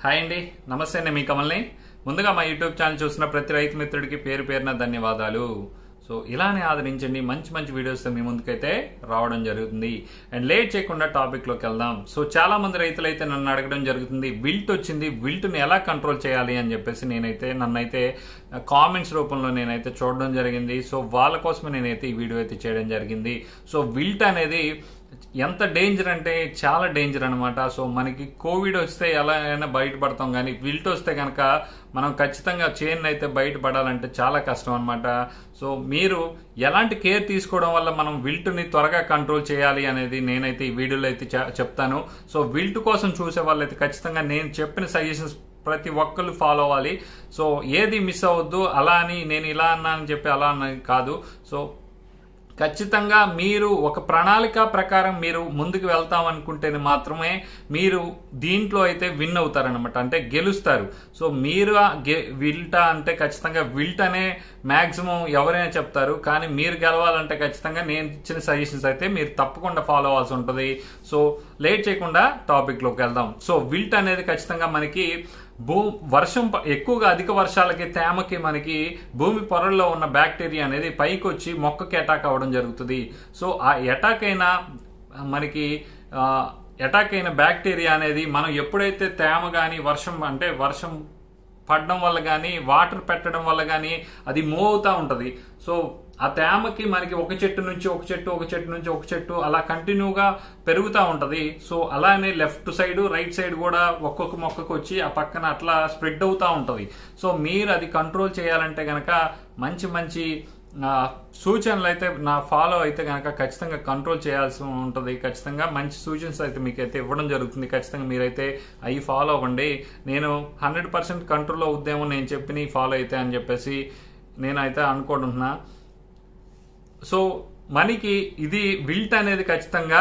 Hi అండి నమస్తే నేను మీ కమల్ని ముందుగా మా యూట్యూబ్ ఛానల్ చూసిన ప్రతి రైతు మిత్రుడికి పేరు పేరున ధన్యవాదాలు సో ఇలానే ఆదరించండి మంచి మంచి వీడియోస్తో మీ ముందుకైతే రావడం జరుగుతుంది అండ్ లేట్ చేయకుండా టాపిక్లోకి వెళ్దాం సో చాలా మంది రైతులు అయితే నన్ను అడగడం జరుగుతుంది విల్ట్ వచ్చింది విల్ట్ని ఎలా కంట్రోల్ చేయాలి అని చెప్పేసి నేనైతే నన్నైతే కామెంట్స్ రూపంలో నేనైతే చూడడం జరిగింది సో వాళ్ళ కోసమే నేనైతే ఈ వీడియో అయితే చేయడం జరిగింది సో విల్ట్ అనేది ఎంత డేంజర్ అంటే చాలా డేంజర్ అనమాట సో మనకి కోవిడ్ వస్తే ఎలా అయినా బయటపడతాం కానీ విల్ట్ వస్తే కనుక మనం ఖచ్చితంగా చైన్ అయితే బయటపడాలంటే చాలా కష్టం అనమాట సో మీరు ఎలాంటి కేర్ తీసుకోవడం వల్ల మనం విల్ట్ని త్వరగా కంట్రోల్ చేయాలి అనేది నేనైతే ఈ వీడియోలో అయితే చె- చెప్తాను సో విల్ట్ కోసం చూసే వాళ్ళైతే ఖచ్చితంగా నేను చెప్పిన సజెషన్స్ ప్రతి ఒక్కరు ఫాలో అవ్వాలి సో ఏది మిస్ అవ్వద్దు అలా అని నేను ఇలా అన్నా అని చెప్పి అలా అన్నది కాదు సో ఖచ్చితంగా మీరు ఒక ప్రణాళిక ప్రకారం మీరు ముందుకు వెళ్తాం అనుకుంటేనే మాత్రమే మీరు దీంట్లో అయితే విన్ అవుతారనమాట అంటే గెలుస్తారు సో మీరు ఆ గె విల్టా అంటే ఖచ్చితంగా విల్ట్ అనే మ్యాక్సిమం ఎవరైనా చెప్తారు కానీ మీరు గెలవాలంటే ఖచ్చితంగా నేను ఇచ్చిన సజెషన్స్ అయితే మీరు తప్పకుండా ఫాలో అవ్వాల్సి ఉంటుంది సో లేట్ చేయకుండా టాపిక్లోకి వెళ్దాం సో విల్ట్ అనేది ఖచ్చితంగా మనకి భూ వర్షం ప- ఎక్కువగా అధిక వర్షాలకి తేమకి మనకి భూమి పొరల్లో ఉన్న బ్యాక్టీరియా అనేది పైకి వచ్చి మొక్కకి అటాక్ అవ్వడం జరుగుతుంది సో ఆ అటాక్ అయిన మనకి అటాక్ అయిన బ్యాక్టీరియా అనేది మనం ఎప్పుడైతే తేమ కానీ వర్షం అంటే వర్షం పడడం వల్ల కానీ వాటర్ పెట్టడం వల్ల కానీ అది మూవ్ అవుతూ ఉంటుంది సో ఆ తేమకి మనకి ఒక చెట్టు నుంచి ఒక చెట్టు ఒక చెట్టు నుంచి ఒక చెట్టు అలా కంటిన్యూగా పెరుగుతూ ఉంటుంది సో అలానే లెఫ్ట్ సైడ్ రైట్ సైడ్ కూడా ఒక్కొక్క మొక్కకు వచ్చి ఆ పక్కన అట్లా స్ప్రెడ్ అవుతూ ఉంటుంది సో మీరు అది కంట్రోల్ చేయాలంటే కనుక మంచి మంచి ఆ, సూచనలు అయితే నా ఫాలో అయితే కనుక ఖచ్చితంగా కంట్రోల్ చేయాల్సి ఉంటుంది ఖచ్చితంగా మంచి సూచనలు అయితే మీకు అయితే ఇవ్వడం జరుగుతుంది ఖచ్చితంగా మీరైతే అవి ఫాలో అవ్వండి నేను హండ్రెడ్ పర్సెంట్ కంట్రోల్ అవుద్దేమో నేను చెప్పిన ఫాలో అయితే అని చెప్పేసి నేనైతే అనుకుంటున్నా సో మనకి ఇది విల్ట్ అనేది ఖచ్చితంగా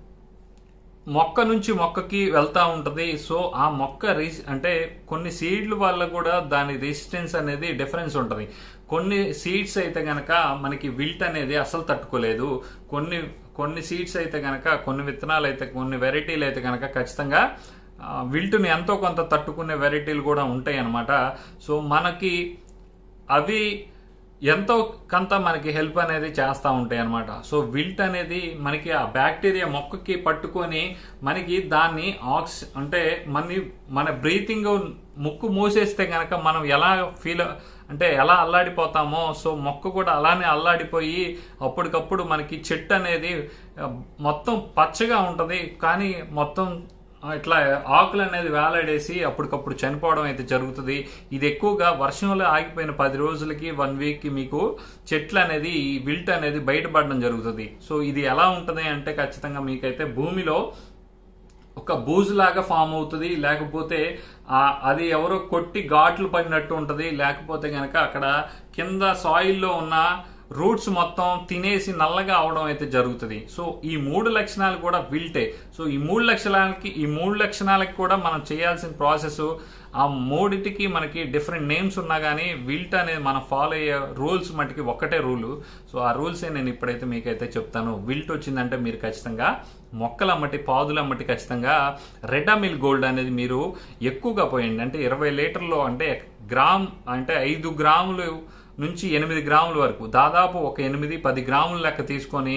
మొక్క నుంచి మొక్కకి వెళ్తా ఉంటది సో ఆ మొక్క రీస్ అంటే కొన్ని సీడ్ల వల్ల కూడా దాని రెసిస్టెన్స్ అనేది డిఫరెన్స్ ఉంటుంది కొన్ని సీడ్స్ అయితే గనక మనకి విల్ట్ అనేది అసలు తట్టుకోలేదు కొన్ని కొన్ని సీడ్స్ అయితే గనక కొన్ని విత్తనాలు అయితే కొన్ని వెరైటీలు అయితే గనక ఖచ్చితంగా ఆ, విల్ట్ని ఎంతో కొంత తట్టుకునే వెరైటీలు కూడా ఉంటాయి అన్నమాట సో మనకి అవి ఎంతో కొంత మనకి హెల్ప్ అనేది చేస్తూ ఉంటాయి అనమాట సో విల్ట్ అనేది మనకి ఆ బ్యాక్టీరియా మొక్కకి పట్టుకొని మనకి దాన్ని ఆక్సి అంటే మన మన బ్రీతింగ్ ముక్కు మూసేస్తే కనుక మనం ఎలా ఫీల్ అంటే ఎలా అల్లాడిపోతామో సో మొక్క కూడా అలానే అల్లాడిపోయి అప్పటికప్పుడు మనకి చెట్టు అనేది ఆ, మొత్తం పచ్చగా ఉంటుంది కానీ మొత్తం ఇట్లా ఆకులు అనేది వేలాడేసి అప్పటికప్పుడు చనిపోవడం అయితే జరుగుతుంది ఇది ఎక్కువగా వర్షంలో ఆగిపోయిన పది రోజులకి వన్ వీక్కి మీకు చెట్లు అనేది ఈ విల్ట్ అనేది బయటపడడం జరుగుతుంది సో ఇది ఎలా ఉంటుంది అంటే ఖచ్చితంగా మీకైతే భూమిలో ఒక బూజు లాగా ఫామ్ అవుతుంది లేకపోతే ఆ అది ఎవరో కొట్టి ఘాట్లు పడినట్టు ఉంటుంది లేకపోతే గనక అక్కడ కింద సాయిల్లో ఉన్న రూట్స్ మొత్తం తినేసి నల్లగా అవడం అయితే జరుగుతుంది సో ఈ మూడు లక్షణాలు కూడా విల్టే సో ఈ మూడు లక్షణాలకి ఈ మూడు లక్షణాలకి కూడా మనం చేయాల్సిన ప్రాసెస్ ఆ మూడిటికి మనకి డిఫరెంట్ నేమ్స్ ఉన్నా కానీ విల్ట్ అనేది మనం ఫాలో అయ్యే రూల్స్ మటుకి ఒక్కటే రూలు సో ఆ రూల్సే నేను ఇప్పుడైతే మీకైతే చెప్తాను విల్ట్ వచ్చిందంటే మీరు ఖచ్చితంగా మొక్కలు అమ్మటి పాదులు అమ్మటి ఖచ్చితంగా రెడ్ మిల్ గోల్డ్ అనేది మీరు ఎక్కువగా పోయండి అంటే ఇరవై లీటర్లో అంటే గ్రామ్ అంటే ఐదు గ్రాములు నుంచి ఎనిమిది గ్రాముల వరకు దాదాపు ఒక ఎనిమిది పది గ్రాముల లెక్క తీసుకొని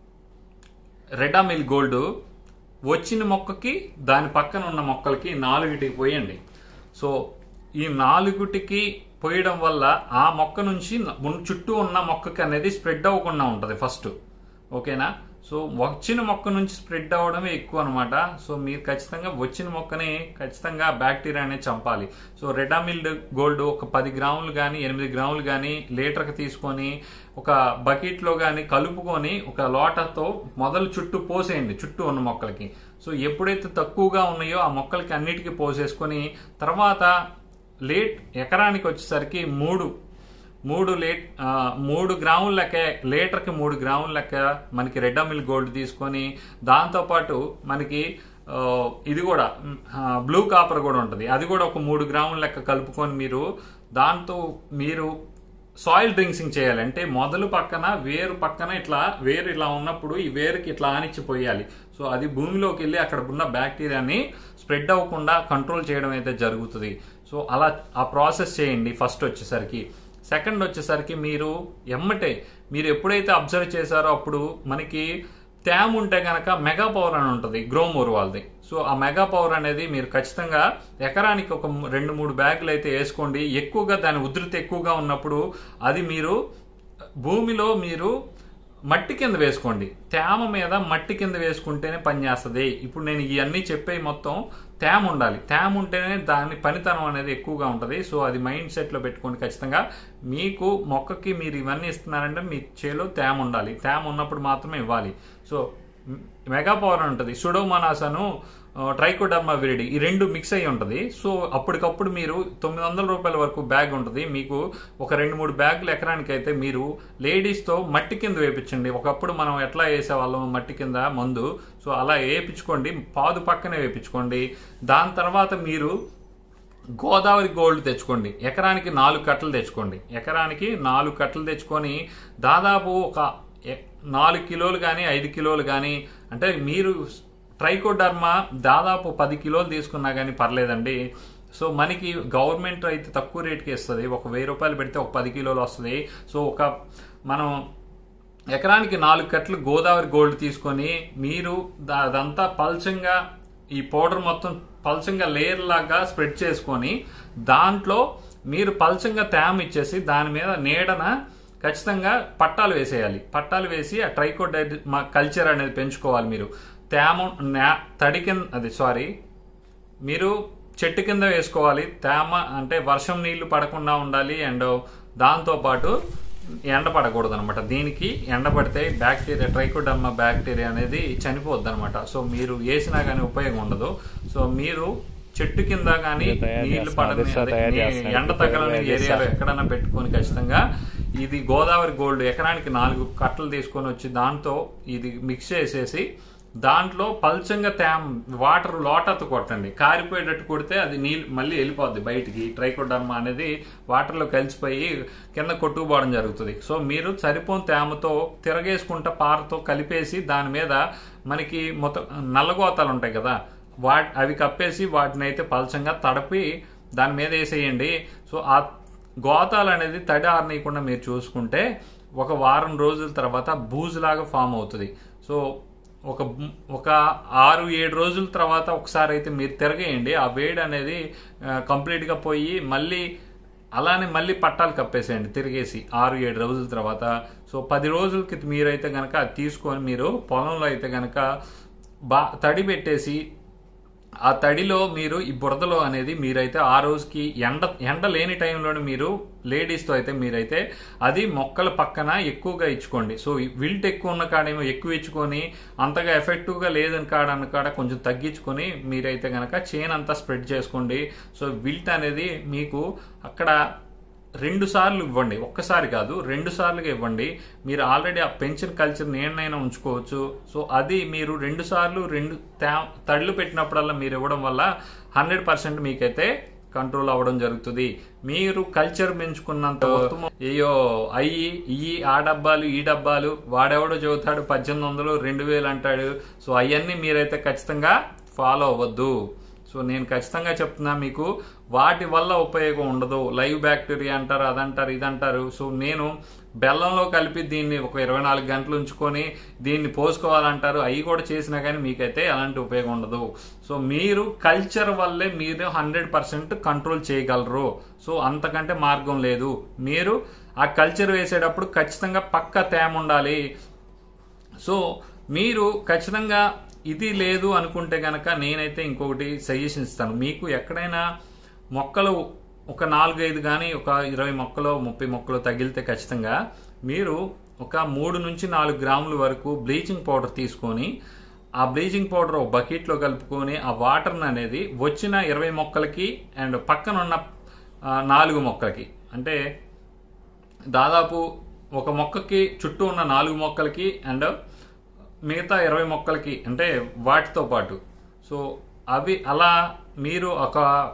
రెడామిల్ గోల్డ్ వచ్చిన మొక్కకి దాని పక్కన ఉన్న మొక్కలకి నాలుగిటికి పోయండి సో ఈ నాలుగుటికి పోయడం వల్ల ఆ మొక్క నుంచి ఉన్- చుట్టూ ఉన్న మొక్కకి అనేది స్ప్రెడ్ అవ్వకుండా ఉంటుంది ఫస్ట్ ఓకేనా సో వచ్చిన మొక్క నుంచి స్ప్రెడ్ అవ్వడమే ఎక్కువ అనమాట సో మీరు ఖచ్చితంగా వచ్చిన మొక్కని ఖచ్చితంగా బ్యాక్టీరియా అనేది చంపాలి సో రెడామిల్ గోల్డ్ ఒక పది గ్రాములు కానీ ఎనిమిది గ్రాములు కానీ లీటర్కి తీసుకొని ఒక బకెట్లో కానీ కలుపుకొని ఒక లోటతో మొదలు చుట్టూ పోసేయండి చుట్టూ ఉన్న మొక్కలకి సో ఎప్పుడైతే తక్కువగా ఉన్నాయో ఆ మొక్కలకి అన్నిటికీ పోసేసుకొని తర్వాత లేట్ ఎకరానికి వచ్చేసరికి మూడు మూడు లేట్ ఆ, మూడు గ్రాముల లెక్క లీటర్కి మూడు గ్రాముల లెక్క మనకి రెడ్ మిల్ గోల్డ్ తీసుకొని దాంతోపాటు మనకి ఆ, ఇది కూడా బ్లూ కాపర్ కూడా ఉంటుంది అది కూడా ఒక మూడు గ్రాముల లెక్క కలుపుకొని మీరు దాంతో మీరు సాయిల్ డ్రింక్సింగ్ చేయాలి అంటే మొదలు పక్కన వేరు పక్కన ఇట్లా వేరు ఇలా ఉన్నప్పుడు ఈ వేరుకి ఇట్లా ఆనిచ్చి పోయాలి సో అది భూమిలోకి వెళ్ళి అక్కడ ఉన్న బ్యాక్టీరియాని స్ప్రెడ్ అవ్వకుండా కంట్రోల్ చేయడం అయితే జరుగుతుంది సో అలా ఆ ప్రాసెస్ చేయండి ఫస్ట్ వచ్చేసరికి సెకండ్ వచ్చేసరికి మీరు ఎమ్మటే మీరు ఎప్పుడైతే అబ్జర్వ్ చేశారో అప్పుడు మనకి తేమ ఉంటే గనక మెగా పవర్ అని ఉంటుంది గ్రోమోర్ వాళ్ళది సో ఆ మెగా పవర్ అనేది మీరు ఖచ్చితంగా ఎకరానికి ఒక ము- రెండు మూడు బ్యాగులు అయితే వేసుకోండి ఎక్కువగా దాని ఉధృతి ఎక్కువగా ఉన్నప్పుడు అది మీరు భూమిలో మీరు మట్టి కింద వేసుకోండి తేమ మీద మట్టి కింద వేసుకుంటేనే పనిచేస్తుంది ఇప్పుడు నేను ఇవన్నీ చెప్పే మొత్తం తేమ ఉండాలి తేమ ఉంటేనే దాని పనితనం అనేది ఎక్కువగా ఉంటుంది సో అది మైండ్ సెట్లో పెట్టుకోండి ఖచ్చితంగా మీకు మొక్కకి మీరు ఇవన్నీ ఇస్తున్నారంటే మీ చేలో తేమ ఉండాలి తేమ ఉన్నప్పుడు మాత్రమే ఇవ్వాలి సో మెగా పవర్ అని ఉంటుంది సుడోమనాసను ట్రైకోడర్మా విరిడి ఈ రెండు మిక్స్ అయ్యి ఉంటుంది సో అప్పటికప్పుడు మీరు తొమ్మిది వందల రూపాయల వరకు బ్యాగ్ ఉంటుంది మీకు ఒక రెండు మూడు బ్యాగులు ఎకరానికి అయితే మీరు లేడీస్తో మట్టి కింద వేపించండి ఒకప్పుడు మనం ఎట్లా వేసేవాళ్ళం మట్టి కింద మందు సో అలా వేపించుకోండి పాదు పక్కనే వేపించుకోండి దాని తర్వాత మీరు గోదావరి గోల్డ్ తెచ్చుకోండి ఎకరానికి నాలుగు కట్టలు తెచ్చుకోండి ఎకరానికి నాలుగు కట్టలు తెచ్చుకొని దాదాపు ఒక ఎ- నాలుగు కిలోలు కానీ ఐదు కిలోలు కానీ అంటే మీరు ట్రైకోడర్మా దాదాపు పది కిలోలు తీసుకున్నా కానీ పర్లేదండి సో మనకి గవర్నమెంట్ అయితే తక్కువ రేట్కి ఇస్తుంది ఒక వెయ్యి రూపాయలు పెడితే ఒక పది కిలోలు వస్తుంది సో ఒక మనం ఎకరానికి నాలుగు కట్టలు గోదావరి గోల్డ్ తీసుకొని మీరు దా- అదంతా పల్చంగా ఈ పౌడర్ మొత్తం పల్చంగా లేయర్ లాగా స్ప్రెడ్ చేసుకొని దాంట్లో మీరు పల్చంగా తేమ ఇచ్చేసి దాని మీద నీడన ఖచ్చితంగా పట్టాలు వేసేయాలి పట్టాలు వేసి ఆ ట్రైకోడైడ్ మా కల్చర్ అనేది పెంచుకోవాలి మీరు తేమ నా- తడి కింద అది సారీ మీరు చెట్టు కింద వేసుకోవాలి తేమ అంటే వర్షం నీళ్లు పడకుండా ఉండాలి అండ్ దాంతో పాటు ఎండ పడకూడదు అనమాట దీనికి ఎండ పడితే బ్యాక్టీరియా ట్రైకోడర్మా బ్యాక్టీరియా అనేది చనిపోద్ది అనమాట సో మీరు వేసినా కానీ ఉపయోగం ఉండదు సో మీరు చెట్టు కింద కానీ ఇది తయారు నీళ్లు చేస్తున్నా, పడని దిశ అదే, తయారు నీ- చేస్తున్నా, ఎండ ఇది తగలని తయారు ఏరియాలో చేస్తా. ఎక్కడైనా పెట్టుకొని ఖచ్చితంగా ఇది గోదావరి గోల్డ్ ఎకరానికి నాలుగు కట్టలు తీసుకొని వచ్చి దాంతో ఇది మిక్స్ చేసేసి దాంట్లో పల్చంగా తేమ వాటర్ లోటతో కొట్టండి కారిపోయేటట్టు కొడితే అది నీళ్ళు మళ్ళీ వెళ్ళిపోద్ది బయటికి ట్రైకోడర్మా అనేది వాటర్లో కలిసిపోయి కింద కొట్టుకుపోవడం జరుగుతుంది సో మీరు సరిపోని తేమతో తిరగేసుకుంటా పారతో కలిపేసి దాని మీద మనకి మొత్తం నల్లగోతాలు ఉంటాయి కదా వా అవి కప్పేసి వాటిని అయితే పల్చంగా తడిపి దాని మీద వేసేయండి సో ఆ గోతాలు అనేది తడి ఆరనీయకుండా మీరు చూసుకుంటే ఒక వారం రోజుల తర్వాత బూజులాగా ఫామ్ అవుతుంది సో ఒక ఒక ఆరు ఏడు రోజుల తర్వాత ఒకసారి అయితే మీరు తిరగేయండి ఆ వేడి అనేది ఆ, కంప్లీట్గా పోయి మళ్ళీ అలానే మళ్ళీ పట్టాలు కప్పేసేయండి తిరిగేసి ఆరు ఏడు రోజుల తర్వాత సో పది రోజులకి మీరైతే కనుక అది తీసుకొని మీరు పొలంలో అయితే కనుక బా తడి పెట్టేసి ఆ తడిలో మీరు ఈ బురదలో అనేది మీరైతే ఆ రోజుకి ఎండ ఎండ లేని టైంలోనే మీరు లేడీస్తో అయితే మీరైతే అది మొక్కల పక్కన ఎక్కువగా ఇచ్చుకోండి సో విల్ట్ ఎక్కువ ఉన్న కాడేమో ఎక్కువ ఇచ్చుకొని అంతగా ఎఫెక్టివ్గా లేదని కాడ అన్న కాడ కొంచెం తగ్గించుకొని మీరైతే కనుక చేన్ అంతా స్ప్రెడ్ చేసుకోండి సో విల్ట్ అనేది మీకు అక్కడ రెండు సార్లు ఇవ్వండి ఒక్కసారి కాదు రెండు సార్లుగా ఇవ్వండి మీరు ఆల్రెడీ ఆ పెన్షన్ కల్చర్ నేనైనా ఉంచుకోవచ్చు సో అది మీరు రెండు సార్లు రెండు తా- తడులు పెట్టినప్పుడల్లా మీరు ఇవ్వడం వల్ల హండ్రెడ్ పర్సెంట్ మీకైతే కంట్రోల్ అవ్వడం జరుగుతుంది మీరు కల్చర్ పెంచుకున్నంత ఉత్తమం అయ్యో అయ్యి ఈ ఆ డబ్బాలు ఈ డబ్బాలు వాడెవడో చెబుతాడు పద్దెనిమిది వందలు రెండు వేలు అంటాడు సో అవన్నీ మీరైతే ఖచ్చితంగా ఫాలో అవ్వద్దు సో నేను ఖచ్చితంగా చెప్తున్నా మీకు వాటి వల్ల ఉపయోగం ఉండదు లైవ్ బ్యాక్టీరియా అంటారు అదంటారు ఇదంటారు సో నేను బెల్లంలో కలిపి దీన్ని ఒక ఇరవై నాలుగు గంటలు ఉంచుకొని దీన్ని పోసుకోవాలంటారు అవి కూడా చేసినా కానీ మీకైతే ఎలాంటి ఉపయోగం ఉండదు సో మీరు కల్చర్ వల్లే మీరు హండ్రెడ్ పర్సెంట్ కంట్రోల్ చేయగలరు సో అంతకంటే మార్గం లేదు మీరు ఆ కల్చర్ వేసేటప్పుడు ఖచ్చితంగా పక్క తేమ ఉండాలి సో మీరు ఖచ్చితంగా ఇది లేదు అనుకుంటే గనక నేనైతే ఇంకొకటి సజెషన్ ఇస్తాను మీకు ఎక్కడైనా మొక్కలు ఒక నాలుగైదు కానీ ఒక ఇరవై మొక్కలు ముప్పై మొక్కలు తగిలితే ఖచ్చితంగా మీరు ఒక మూడు నుంచి నాలుగు గ్రాముల వరకు బ్లీచింగ్ పౌడర్ తీసుకొని ఆ బ్లీచింగ్ పౌడర్ ఒక బకెట్లో కలుపుకొని ఆ వాటర్ని అనేది వచ్చిన ఇరవై మొక్కలకి అండ్ పక్కన ఉన్న ఆ, నాలుగు మొక్కలకి అంటే దాదాపు ఒక మొక్కకి చుట్టూ ఉన్న నాలుగు మొక్కలకి అండ్ మిగతా ఇరవై మొక్కలకి అంటే వాటితో పాటు సో అవి అలా మీరు ఒక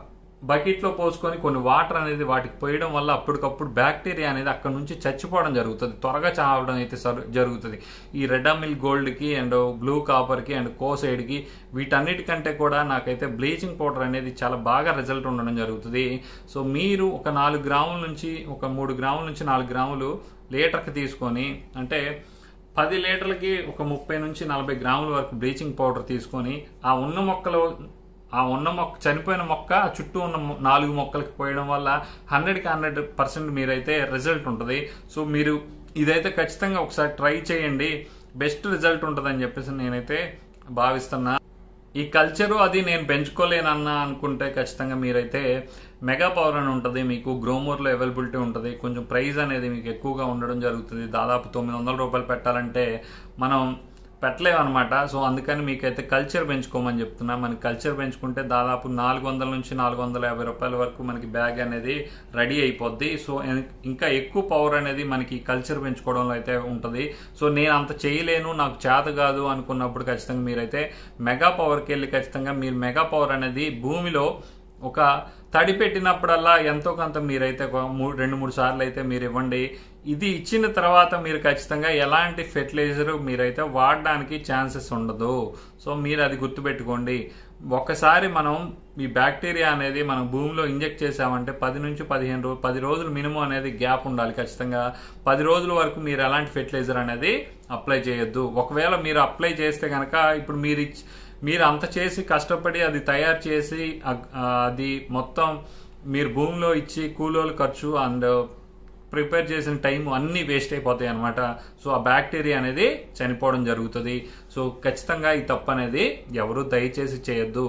బకెట్లో పోసుకొని కొన్ని వాటర్ అనేది వాటికి పోయడం వల్ల అప్పటికప్పుడు బ్యాక్టీరియా అనేది అక్కడ నుంచి చచ్చిపోవడం జరుగుతుంది త్వరగా చావడం అయితే సరు- జరుగుతుంది ఈ రెడ్ మిల్ గోల్డ్కి అండ్ బ్లూ కాపర్కి అండ్ కోసైడ్కి వీటన్నిటికంటే కూడా నాకైతే బ్లీచింగ్ పౌడర్ అనేది చాలా బాగా రిజల్ట్ ఉండడం జరుగుతుంది సో మీరు ఒక నాలుగు గ్రాముల నుంచి ఒక మూడు గ్రాముల నుంచి నాలుగు గ్రాములు లీటర్కి తీసుకొని అంటే పది లీటర్లకి ఒక ముప్పై నుంచి నలభై గ్రాముల వరకు బ్లీచింగ్ పౌడర్ తీసుకొని ఆ ఉన్న మొక్కలు ఆ ఉన్న మొక్క చనిపోయిన మొక్క ఆ చుట్టూ ఉన్న మొ- నాలుగు మొక్కలకి పోయడం వల్ల హండ్రెడ్కి హండ్రెడ్ పర్సెంట్ మీరైతే రిజల్ట్ ఉంటుంది సో మీరు ఇదైతే ఖచ్చితంగా ఒకసారి ట్రై చేయండి బెస్ట్ రిజల్ట్ ఉంటుందని చెప్పేసి నేనైతే భావిస్తున్నా ఈ కల్చరు అది నేను పెంచుకోలేనన్నా అనుకుంటే ఖచ్చితంగా మీరైతే మెగా పవర్ అని ఉంటుంది మీకు గ్రోమోర్లో అవైలబిలిటీ ఉంటుంది కొంచెం ప్రైస్ అనేది మీకు ఎక్కువగా ఉండడం జరుగుతుంది దాదాపు తొమ్మిది వందల రూపాయలు పెట్టాలంటే మనం పెట్టలేము అనమాట సో అందుకని మీకైతే కల్చర్ పెంచుకోమని చెప్తున్నా మనకి కల్చర్ పెంచుకుంటే దాదాపు నాలుగు వందల నుంచి నాలుగు వందల యాభై రూపాయల వరకు మనకి బ్యాగ్ అనేది రెడీ అయిపోద్ది సో ఇం- ఇంకా ఎక్కువ పవర్ అనేది మనకి కల్చర్ పెంచుకోవడంలో అయితే ఉంటుంది సో నేను అంత చేయలేను నాకు చేత కాదు అనుకున్నప్పుడు ఖచ్చితంగా మీరైతే మెగా పవర్కి వెళ్ళి ఖచ్చితంగా మీరు మెగా పవర్ అనేది భూమిలో ఒక తడి పెట్టినప్పుడల్లా ఎంతో కొంత మీరైతే ఒక మూడు రెండు మూడు సార్లు అయితే మీరు ఇవ్వండి ఇది ఇచ్చిన తర్వాత మీరు ఖచ్చితంగా ఎలాంటి ఫెర్టిలైజర్ మీరైతే వాడడానికి ఛాన్సెస్ ఉండదు సో మీరు అది గుర్తుపెట్టుకోండి ఒక్కసారి మనం ఈ బ్యాక్టీరియా అనేది మనం భూమిలో ఇంజెక్ట్ చేసామంటే పది నుంచి పదిహేను రోజు పది రోజులు మినిమం అనేది గ్యాప్ ఉండాలి ఖచ్చితంగా పది రోజుల వరకు మీరు ఎలాంటి ఫెర్టిలైజర్ అనేది అప్లై చేయొద్దు ఒకవేళ మీరు అప్లై చేస్తే కనుక ఇప్పుడు మీరు ఇచ్- మీరు అంత చేసి కష్టపడి అది తయారు చేసి అగ్- ఆ, అది మొత్తం మీరు భూమిలో ఇచ్చి కూలోలు ఖర్చు అండ్ ప్రిపేర్ చేసిన టైం అన్నీ వేస్ట్ అయిపోతాయి అనమాట సో ఆ బ్యాక్టీరియా అనేది చనిపోవడం జరుగుతుంది సో ఖచ్చితంగా ఈ తప్పు అనేది ఎవరు దయచేసి చేయొద్దు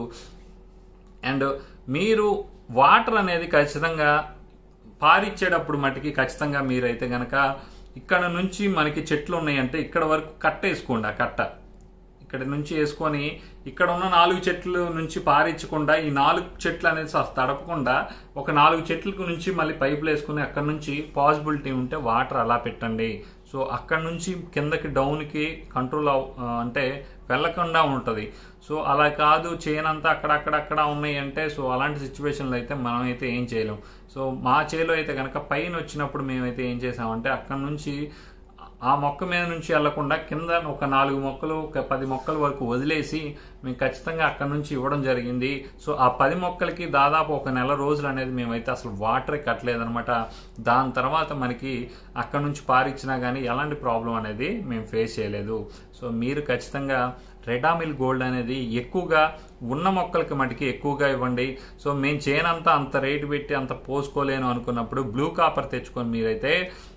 అండ్ మీరు వాటర్ అనేది ఖచ్చితంగా పారిచ్చేటప్పుడు మటుకి ఖచ్చితంగా మీరైతే గనక ఇక్కడ నుంచి మనకి చెట్లు ఉన్నాయంటే ఇక్కడ వరకు కట్ట వేసుకోండి ఆ కట్ట ఇక్కడ నుంచి వేసుకొని ఇక్కడ ఉన్న నాలుగు చెట్లు నుంచి పారించకుండా ఈ నాలుగు చెట్లు అనేది స- తడపకుండా ఒక నాలుగు చెట్ల నుంచి మళ్ళీ పైపులు వేసుకుని అక్కడ నుంచి పాసిబిలిటీ ఉంటే వాటర్ అలా పెట్టండి సో అక్కడ నుంచి కిందకి డౌన్కి కంట్రోల్ అవ్ ఆ, అంటే వెళ్ళకుండా ఉంటుంది సో అలా కాదు చేయనంతా అక్కడక్కడక్కడ ఉన్నాయి అంటే సో అలాంటి సిచ్యువేషన్లో అయితే మనం అయితే ఏం చేయలేం సో మా చేలో అయితే కనుక పైన వచ్చినప్పుడు మేమైతే ఏం చేసామంటే అక్కడ నుంచి ఆ మొక్క మీద నుంచి వెళ్లకుండా కింద ఒక నాలుగు మొక్కలు ఒక పది మొక్కల వరకు వదిలేసి మేము ఖచ్చితంగా అక్కడ నుంచి ఇవ్వడం జరిగింది సో ఆ పది మొక్కలకి దాదాపు ఒక నెల రోజులు అనేది మేమైతే అసలు వాటరే కట్టలేదనమాట దాని తర్వాత మనకి అక్కడ నుంచి పారిచ్చినా కానీ ఎలాంటి ప్రాబ్లం అనేది మేము ఫేస్ చేయలేదు సో మీరు ఖచ్చితంగా రెడామిల్ గోల్డ్ అనేది ఎక్కువగా ఉన్న మొక్కలకి మటుకి ఎక్కువగా ఇవ్వండి సో మేము చేయనంత అంత రేటు పెట్టి అంత పోసుకోలేను అనుకున్నప్పుడు బ్లూ కాపర్ తెచ్చుకొని మీరైతే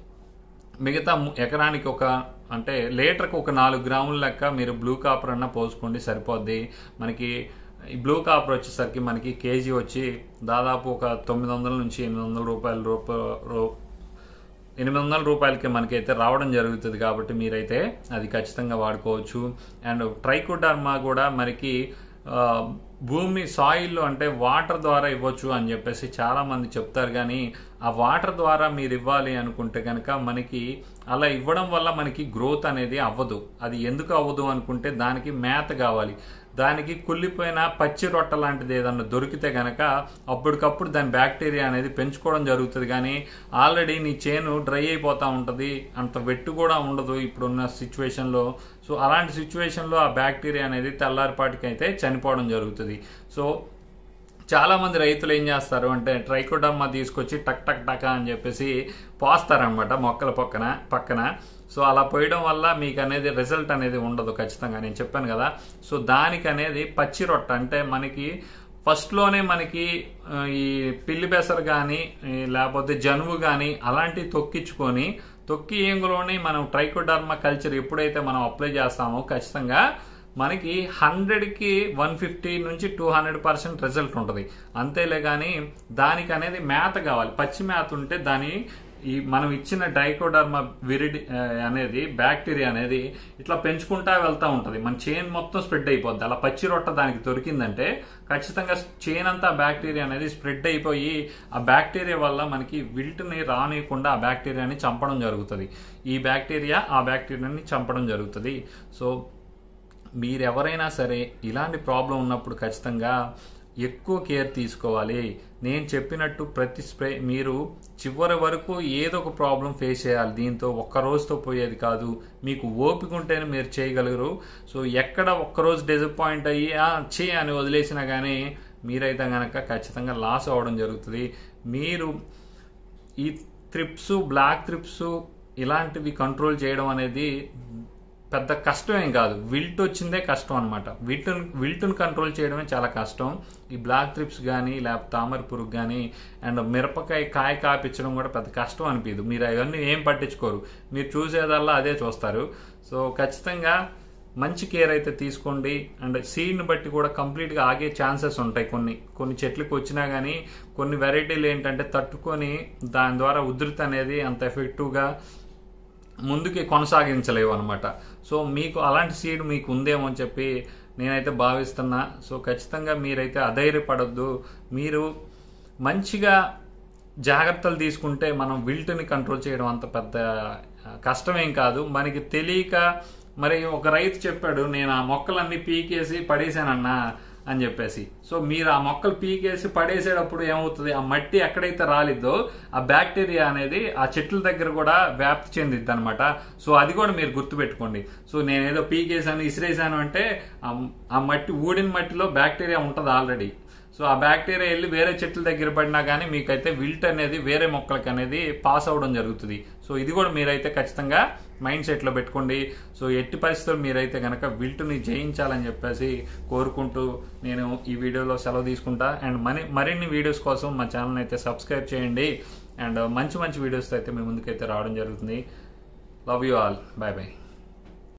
మిగతా ము- ఎకరానికి ఒక అంటే లీటర్కి ఒక నాలుగు గ్రాముల లెక్క మీరు బ్లూ కాపర్ అన్న పోసుకోండి సరిపోద్ది మనకి ఈ బ్లూ కాపర్ వచ్చేసరికి మనకి కేజీ వచ్చి దాదాపు ఒక తొమ్మిది వందల నుంచి ఎనిమిది వందల రూపాయల రూప రూ- ఎనిమిది వందల రూపాయలకి మనకైతే రావడం జరుగుతుంది కాబట్టి మీరైతే అది ఖచ్చితంగా వాడుకోవచ్చు అండ్ ట్రైకోడర్మా కూడా మనకి ఆ, భూమి సాయిల్లో అంటే వాటర్ ద్వారా ఇవ్వచ్చు అని చెప్పేసి చాలా మంది చెప్తారు కానీ ఆ వాటర్ ద్వారా మీరు ఇవ్వాలి అనుకుంటే కనుక మనకి అలా ఇవ్వడం వల్ల మనకి గ్రోత్ అనేది అవ్వదు అది ఎందుకు అవ్వదు అనుకుంటే దానికి మేత కావాలి దానికి కుళ్ళిపోయిన పచ్చి రొట్ట లాంటిది ఏదన్నా దొరికితే గనక అప్పటికప్పుడు దాని బ్యాక్టీరియా అనేది పెంచుకోవడం జరుగుతుంది కానీ ఆల్రెడీ నీ చేను డ్రై అయిపోతూ ఉంటుంది అంత వెట్టు కూడా ఉండదు ఇప్పుడున్న సిచ్యువేషన్లో సో అలాంటి సిచ్యువేషన్లో ఆ బ్యాక్టీరియా అనేది తెల్లారిపాటికి అయితే చనిపోవడం జరుగుతుంది సో చాలా మంది రైతులు ఏం చేస్తారు అంటే ట్రైకోడర్మా తీసుకొచ్చి టక్ టక్ టక్ అని చెప్పేసి పోస్తారనమాట మొక్కల పక్కన పక్కన సో అలా పోయడం వల్ల మీకు అనేది రిజల్ట్ అనేది ఉండదు ఖచ్చితంగా నేను చెప్పాను కదా సో దానికి అనేది పచ్చి రొట్ట అంటే మనకి ఫస్ట్లోనే మనకి ఆ, ఈ పిల్లి బెసరు కానీ లేకపోతే జనువు కానీ అలాంటివి తొక్కించుకొని తొక్కి ఏంగులోని మనం ట్రైకోడర్మా కల్చర్ ఎప్పుడైతే మనం అప్లై చేస్తామో ఖచ్చితంగా మనకి హండ్రెడ్కి వన్ ఫిఫ్టీ నుంచి టూ హండ్రెడ్ పర్సెంట్ రిజల్ట్ ఉంటుంది అంతేలే కానీ దానికి అనేది మేత కావాలి పచ్చి మేత ఉంటే దాని ఈ మనం ఇచ్చిన డైకోడర్మా విరిడి ఆ, అనేది బ్యాక్టీరియా అనేది ఇట్లా పెంచుకుంటా వెళ్తూ ఉంటుంది మన చైన్ మొత్తం స్ప్రెడ్ అయిపోద్ది అలా పచ్చి రొట్ట దానికి దొరికిందంటే ఖచ్చితంగా చైన్ అంతా బ్యాక్టీరియా అనేది స్ప్రెడ్ అయిపోయి ఆ బ్యాక్టీరియా వల్ల మనకి విల్ట్ని రానియకుండా ఆ బ్యాక్టీరియాని చంపడం జరుగుతుంది ఈ బ్యాక్టీరియా ఆ బ్యాక్టీరియాని చంపడం జరుగుతుంది సో మీరెవరైనా సరే ఇలాంటి ప్రాబ్లం ఉన్నప్పుడు ఖచ్చితంగా ఎక్కువ కేర్ తీసుకోవాలి నేను చెప్పినట్టు ప్రతి స్ప్రే మీరు చివరి వరకు ఏదో ఒక ప్రాబ్లం ఫేస్ చేయాలి దీంతో ఒక్క రోజుతో పోయేది కాదు మీకు ఓపిక ఉంటేనే మీరు చేయగలరు సో ఎక్కడ ఒక్కరోజు డిసప్పాయింట్ అయ్యి "ఆ, ఛీ అని వదిలేసినా కానీ మీరైతే కనుక ఖచ్చితంగా లాస్ అవ్వడం జరుగుతుంది మీరు ఈ త్రిప్స్ బ్లాక్ త్రిప్స్ ఇలాంటివి కంట్రోల్ చేయడం అనేది పెద్ద కష్టం ఏం కాదు విల్ట్ వచ్చిందే కష్టం అనమాట విల్టున్ విల్టును కంట్రోల్ చేయడమే చాలా కష్టం ఈ బ్లాక్ త్రిప్స్ కానీ లేకపోతే తామర పురుగు కానీ అండ్ మిరపకాయ కాయ కాపించడం కూడా పెద్ద కష్టం అనిపించదు మీరు అవన్నీ ఏం పట్టించుకోరు మీరు చూసేదల్లా అదే చూస్తారు సో ఖచ్చితంగా మంచి కేర్ అయితే తీసుకోండి అండ్ సీడ్ని బట్టి కూడా కంప్లీట్గా ఆగే ఛాన్సెస్ ఉంటాయి కొన్ని కొన్ని చెట్లకు వచ్చినా కానీ కొన్ని వెరైటీలు ఏంటంటే తట్టుకొని దాని ద్వారా ఉధృతి అనేది అంత ఎఫెక్టివ్గా ముందుకి కొనసాగించలేవు అనమాట సో మీకు అలాంటి సీడ్ మీకు ఉందేమో అని చెప్పి నేనైతే భావిస్తున్నా సో ఖచ్చితంగా మీరైతే అధైర్యపడొద్దు మీరు మంచిగా జాగ్రత్తలు తీసుకుంటే మనం విల్ట్ని కంట్రోల్ చేయడం అంత పెద్ద ఆ, కష్టమేం కాదు మనకి తెలియక మరి ఒక రైతు చెప్పాడు నేను ఆ మొక్కలన్నీ పీకేసి పడేశానన్నా అని చెప్పేసి సో మీరు ఆ మొక్కలు పీకేసి పడేసేటప్పుడు ఏమవుతుంది ఆ మట్టి ఎక్కడైతే రాలిద్దో ఆ బ్యాక్టీరియా అనేది ఆ చెట్ల దగ్గర కూడా వ్యాప్తి చెందిద్ది అనమాట సో అది కూడా మీరు గుర్తుపెట్టుకోండి సో నేను ఏదో పీకేసాను ఇసిరేసాను అంటే ఆ- ఆ మట్టి ఊడిన మట్టిలో బ్యాక్టీరియా ఉంటుంది ఆల్రెడీ సో ఆ బ్యాక్టీరియా వెళ్ళి వేరే చెట్ల దగ్గర పడినా కానీ మీకైతే విల్ట్ అనేది వేరే మొక్కలకి అనేది పాస్ అవ్వడం జరుగుతుంది సో ఇది కూడా మీరైతే ఖచ్చితంగా మైండ్ సెట్లో పెట్టుకోండి సో ఎట్టి పరిస్థితుల్లో మీరైతే కనుక విల్ట్ని జయించాలని చెప్పేసి కోరుకుంటూ నేను ఈ వీడియోలో సెలవు తీసుకుంటా అండ్ మరి మరిన్ని వీడియోస్ కోసం మా ఛానల్ అయితే సబ్స్క్రైబ్ చేయండి అండ్ మంచి మంచి వీడియోస్ అయితే మీ ముందుకైతే రావడం జరుగుతుంది love you all bye bye